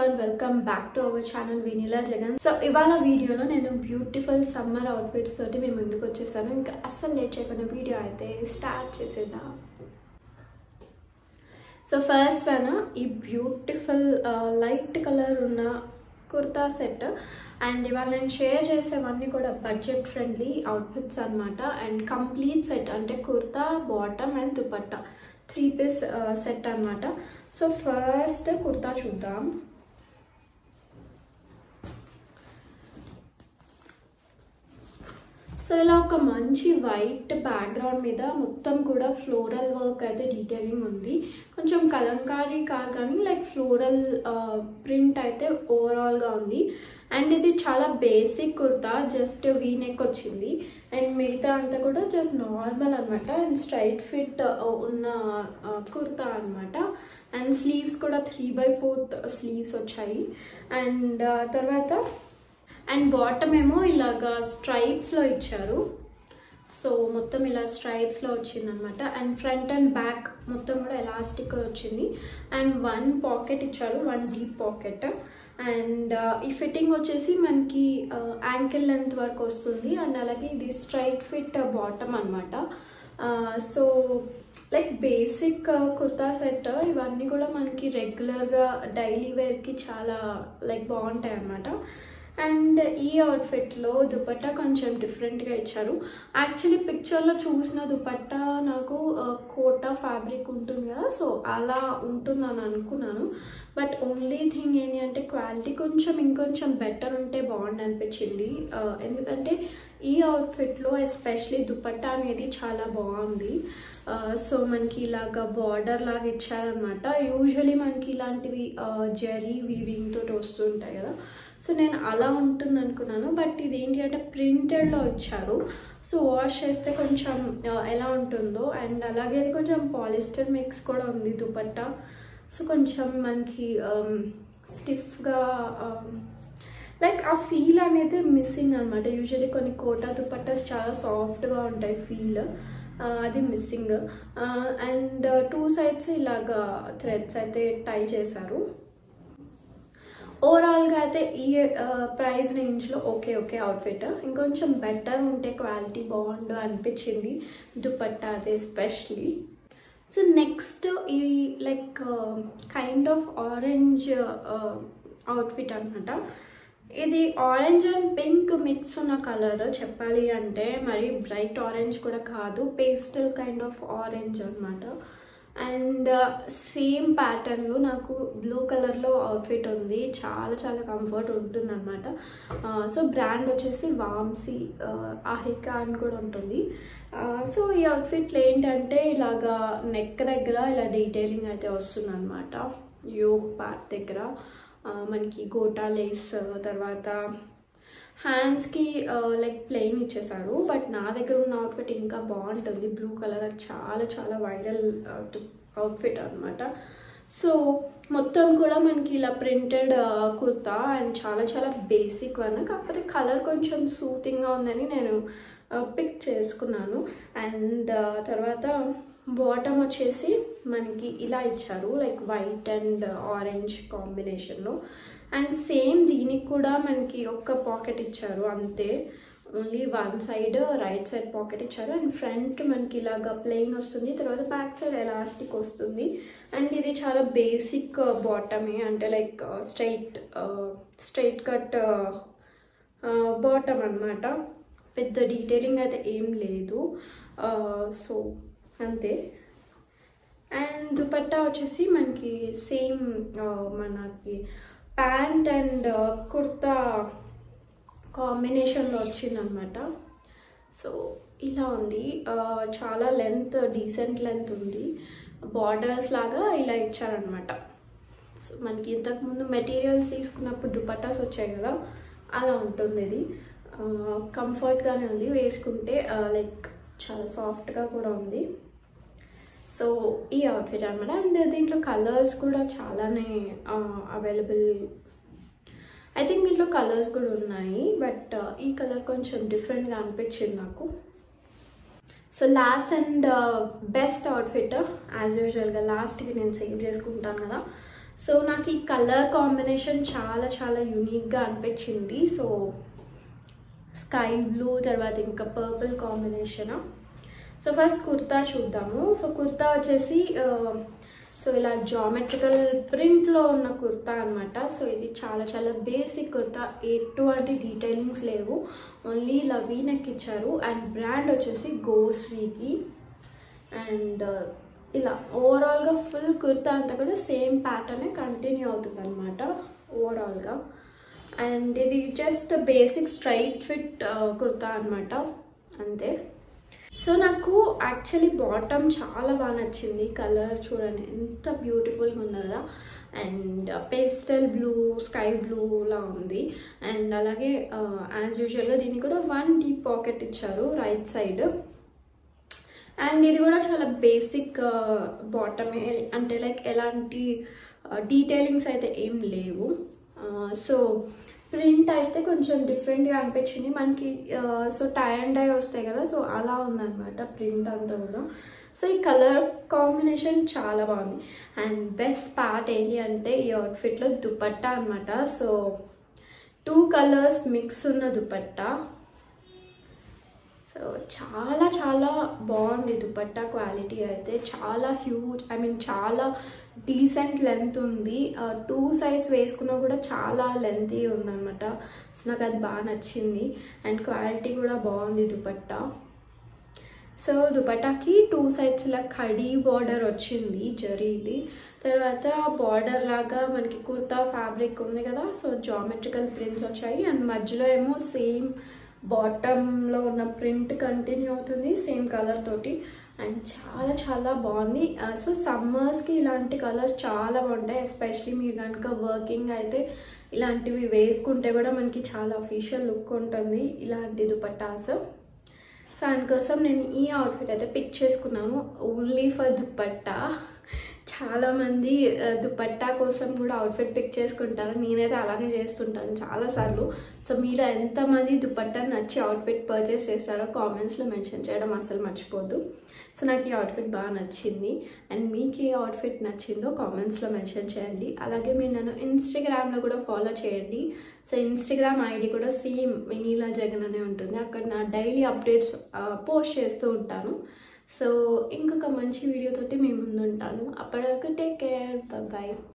and welcome back to our channel Vineela Jagan so ఇవాళ వీడియోలో నేను బ్యూటిఫుల్ సమ్మర్ అవుట్ఫిట్స్ తోటి మేము ముందుకు వచ్చేసాను ఇంకా అస్సలు లేట్ చేయకుండా వీడియో అయితే స్టార్ట్ చేసేద్దాం సో ఫస్ట్ వన్ ఈ బ్యూటిఫుల్ లైట్ కలర్ ఉన్న కుర్తా సెట్ అండ్ ఇవాళ నేను షేర్ చేసేవన్నీ కూడా బడ్జెట్ ఫ్రెండ్లీ అవుట్ఫిట్స్ అనమాట అండ్ కంప్లీట్ సెట్ అంటే kurta bottom and dupatta three piece set అనమాట సో ఫస్ట్ కుర్తా చూద్దాం సో ఇలా ఒక మంచి వైట్ బ్యాక్గ్రౌండ్ మీద మొత్తం కూడా ఫ్లోరల్ వర్క్ అయితే డీటెయిలింగ్ ఉంది కొంచెం కలంకారీ కాదు కానీ లైక్ ఫ్లోరల్ ప్రింట్ అయితే ఓవరాల్గా ఉంది అండ్ ఇది చాలా basic kurta just V neck వచ్చింది అండ్ మిగతా అంతా కూడా జస్ట్ నార్మల్ అనమాట అండ్ స్ట్రైట్ ఫిట్ ఉన్న కుర్తా అనమాట అండ్ స్లీవ్స్ కూడా త్రీ బై ఫోర్త్ స్లీవ్స్ వచ్చాయి అండ్ తర్వాత అండ్ బాటమ్ ఏమో ఇలాగా స్ట్రైప్స్లో ఇచ్చారు సో మొత్తం ఇలా స్ట్రైప్స్లో వచ్చింది అనమాట అండ్ ఫ్రంట్ అండ్ బ్యాక్ మొత్తం కూడా ఎలాస్టిక్ వచ్చింది అండ్ వన్ పాకెట్ ఇచ్చారు వన్ డీప్ పాకెట్ అండ్ ఈ ఫిట్టింగ్ వచ్చేసి మనకి యాంకిల్ లెంత్ వరకు వస్తుంది అండ్ అలాగే ఇది స్ట్రైట్ ఫిట్ బాటమ్ అనమాట so like basic kurta set ఇవన్నీ కూడా మనకి రెగ్యులర్గా డైలీ వేర్కి చాలా లైక్ బాగుంటాయి అన్నమాట అండ్ ఈ అవుట్ఫిట్లో దుపట్టా కొంచెం డిఫరెంట్గా ఇచ్చారు యాక్చువల్లీ పిక్చర్లో చూసిన దుపట్టా నాకు కోటా ఫ్యాబ్రిక్ ఉంటుంది కదా సో అలా ఉంటుందని అనుకున్నాను బట్ ఓన్లీ థింగ్ ఏంటి అంటే క్వాలిటీ కొంచెం ఇంకొంచెం బెటర్ ఉంటే బాగుంది అనిపించింది ఎందుకంటే ఈ అవుట్ఫిట్లో ఎస్పెషలీ దుపట్టా అనేది చాలా బాగుంది సో మనకి ఇలాగ బార్డర్ లాగా ఇచ్చారనమాట యూజువలీ మనకి ఇలాంటివి జెరీ వీవింగ్ తోటి వస్తుంటాయి కదా సో నేను అలా ఉంటుంది అనుకున్నాను బట్ ఇది ఏంటి అంటే ప్రింటెడ్లో వచ్చారు సో వాష్ చేస్తే కొంచెం ఎలా ఉంటుందో అండ్ అలాగే అది కొంచెం పాలిస్టర్ మిక్స్ కూడా ఉంది దుపట్టా సో కొంచెం మనకి స్టిఫ్గా లైక్ ఆ ఫీల్ అనేది మిస్సింగ్ అనమాట యూజువలీ కొన్ని కోటా దుపట్టాస్ చాలా సాఫ్ట్గా ఉంటాయి ఫీల్ అది మిస్సింగ్ అండ్ టూ సైడ్స్ ఇలాగా థ్రెడ్స్ అయితే టై చేశారు ఓవరాల్గా అయితే ఈ ప్రైస్ రేంజ్లో ఓకే ఓకే అవుట్ఫిట్ ఇంకొంచెం బెటర్ ఉంటే క్వాలిటీ బాగుండు అనిపించింది దుపట్టా అదే ఎస్పెషలీ సో నెక్స్ట్ ఈ like kind of orange outfit అనమాట ఇది ఆరెంజ్ అండ్ పింక్ మిక్స్ ఉన్న కలర్ చెప్పాలి అంటే మరి బ్రైట్ ఆరెంజ్ కూడా కాదు పేస్టల్ కైండ్ ఆఫ్ ఆరెంజ్ అనమాట అండ్ సేమ్ ప్యాటర్న్లో నాకు బ్లూ కలర్లో అవుట్ఫిట్ ఉంది చాలా చాలా కంఫర్ట్ ఉంటుంది అనమాట సో బ్రాండ్ వచ్చేసి వామ్సీ అహికా అని కూడా ఉంటుంది సో ఈ అవుట్ఫిట్లో ఏంటంటే ఇలాగా నెక్ దగ్గర ఇలా డీటెయిలింగ్ అయితే వస్తుంది అనమాట యోగ్ పార్ట్ దగ్గర మనకి గోటా లేస్ తర్వాత హ్యాండ్స్కి లైక్ ప్లెయిన్ ఇచ్చేసారు బట్ నా దగ్గర ఉన్న అవుట్ఫిట్ ఇంకా బాగుంటుంది బ్లూ కలర్ అది చాలా చాలా వైరల్ అవుట్ఫిట్ అనమాట సో మొత్తం కూడా మనకి ఇలా ప్రింటెడ్ కుర్తా అండ్ చాలా చాలా బేసిక్ వన్ కాకపోతే కలర్ కొంచెం సూతింగ్గా ఉందని నేను పిక్ చేసుకున్నాను అండ్ తర్వాత బాటమ్ వచ్చేసి మనకి ఇలా ఇచ్చారు లైక్ వైట్ అండ్ ఆరెంజ్ కాంబినేషన్లో అండ్ సేమ్ దీనికి కూడా మనకి ఒక్క పాకెట్ ఇచ్చారు అంతే only one side right side pocket ఇచ్చారు అండ్ ఫ్రంట్ మనకి ఇలాగా ప్లెయిన్ వస్తుంది తర్వాత బ్యాక్ సైడ్ ఎలాస్టిక్ వస్తుంది అండ్ ఇది చాలా బేసిక్ బాటమే అంటే like straight straight cut bottom అనమాట పెద్ద డీటెయిలింగ్ అయితే ఏం లేదు సో అంతే అండ్ దుపట్టా వచ్చేసి మనకి సేమ్ మనకి ప్యాంట్ అండ్ కుర్తా కాంబినేషన్లో వచ్చిందనమాట సో ఇలా ఉంది చాలా లెంత్ డీసెంట్ లెంత్ ఉంది బార్డర్స్ లాగా ఇలా ఇచ్చారనమాట సో మనకి ఇంతకుముందు మెటీరియల్స్ తీసుకున్నప్పుడు దుపట్టాస్ వచ్చాయి కదా అలా ఉంటుంది ఇది కంఫర్ట్గానే ఉంది వేసుకుంటే లైక్ చాలా సాఫ్ట్గా కూడా ఉంది సో ఈ అవుట్ఫిట్ అనమాట అండ్ దీంట్లో కలర్స్ కూడా చాలానే అవైలబుల్ ఐ థింక్ దీంట్లో కలర్స్ కూడా ఉన్నాయి బట్ ఈ కలర్ కొంచెం డిఫరెంట్గా అనిపించింది నాకు so last and best outfit as యూజువల్గా లాస్ట్కి నేను సేవ్ చేసుకుంటాను కదా సో నాకు ఈ కలర్ కాంబినేషన్ చాలా చాలా యూనిక్గా అనిపించింది సో స్కై బ్లూ తర్వాత ఇంకా purple combination so first kurta చూద్దాము సో కుర్తా వచ్చేసి ఆ, సో ఇలా జామెట్రికల్ ప్రింట్లో ఉన్న కుర్తా అనమాట సో ఇది చాలా చాలా బేసిక్ కుర్తా ఎటువంటి డీటెయిలింగ్స్ లేవు ఓన్లీ ఇలా వీ నెక్ ఇచ్చారు అండ్ బ్రాండ్ వచ్చేసి గోశ్రీకి అండ్ ఇలా ఓవరాల్గా ఫుల్ కుర్తా అంతా కూడా సేమ్ ప్యాటర్నే కంటిన్యూ అవుతుంది అనమాట ఓవరాల్గా అండ్ ఇది just basic straight fit kurta అనమాట అంతే సో నాకు యాక్చువల్లీ బాటమ్ చాలా బాగా నచ్చింది కలర్ చూడండి ఎంత బ్యూటిఫుల్గా ఉంది కదా అండ్ పేస్టల్ బ్లూ స్కై బ్లూలా ఉంది అండ్ అలాగే యాజ్ యూజువల్గా దీనికి కూడా వన్ డీప్ పాకెట్ ఇచ్చారు రైట్ సైడ్ అండ్ ఇది కూడా చాలా బేసిక్ బాటమే అంటే లైక్ ఎలాంటి డీటెయిలింగ్స్ అయితే ఏం లేవు సో ప్రింట్ అయితే కొంచెం డిఫరెంట్గా అనిపించింది మనకి సో టై అండ్ డై వస్తాయి కదా సో అలా ఉందన్నమాట ప్రింట్ అంతా కూడా సో ఈ కలర్ కాంబినేషన్ చాలా బాగుంది అండ్ బెస్ట్ పార్ట్ ఏంటి అంటే ఈ అవుట్ఫిట్లో దుపట్టా అనమాట సో టూ కలర్స్ మిక్స్ ఉన్న దుపట్టా సో చాలా చాలా బాగుంది దుపట్టా క్వాలిటీ అయితే చాలా హ్యూజ్ ఐ మీన్ చాలా డీసెంట్ లెంత్ ఉంది టూ సైడ్స్ వేసుకున్నా కూడా చాలా లెంతీ ఉందన్నమాట సో నాకు అది బాగా నచ్చింది అండ్ క్వాలిటీ కూడా బాగుంది దుపట్టా సో దుపట్టాకి టూ సైడ్స్ ఇలా కడీ బార్డర్ వచ్చింది జరీది తర్వాత బార్డర్ లాగా మనకి కుర్తా ఫ్యాబ్రిక్ ఉంది కదా సో జామెట్రికల్ ప్రింట్స్ వచ్చాయి అండ్ మధ్యలో ఏమో సేమ్ బాటంలో ఉన్న ప్రింట్ కంటిన్యూ అవుతుంది సేమ్ కలర్ తోటి అండ్ చాలా చాలా బాగుంది సో సమ్మర్స్కి ఇలాంటి కలర్స్ చాలా బాగుంటాయి ఎస్పెషలీ మీరు కనుక వర్కింగ్ అయితే ఇలాంటివి వేసుకుంటే కూడా మనకి చాలా అఫీషియల్ లుక్ ఉంటుంది ఇలాంటి దుపట్టాస్ సో అందుకోసం నేను ఈ అవుట్ఫిట్ అయితే పిక్ చేసుకున్నాను ఓన్లీ ఫర్ దుపట్టా చాలామంది ఆ, దుపట్టా కోసం కూడా అవుట్ఫిట్ పిక్ చేసుకుంటారు నేనైతే అలానే చేస్తుంటాను చాలాసార్లు సో మీరు ఎంతమంది దుపట్టా నచ్చి అవుట్ఫిట్ పర్చేస్ చేస్తారో కామెంట్స్లో మెన్షన్ చేయడం అస్సలు మర్చిపోద్దు సో నాకు ఈ అవుట్ఫిట్ బాగా నచ్చింది అండ్ మీకు ఏ అవుట్ఫిట్ నచ్చిందో కామెంట్స్లో మెన్షన్ చేయండి అలాగే మీరు నన్ను ఇన్స్టాగ్రామ్లో కూడా ఫాలో చేయండి సో ఇన్స్టాగ్రామ్ ఐడి కూడా సేమ్ వినీలా జగన్ అనే ఉంటుంది అక్కడ నా డైలీ అప్డేట్స్ పోస్ట్ చేస్తూ ఉంటాను సో ఇంకొక మంచి వీడియోతోటి మీ ముందు ఉంటాను అప్పటివరకు టేక్ కేర్ బాయ్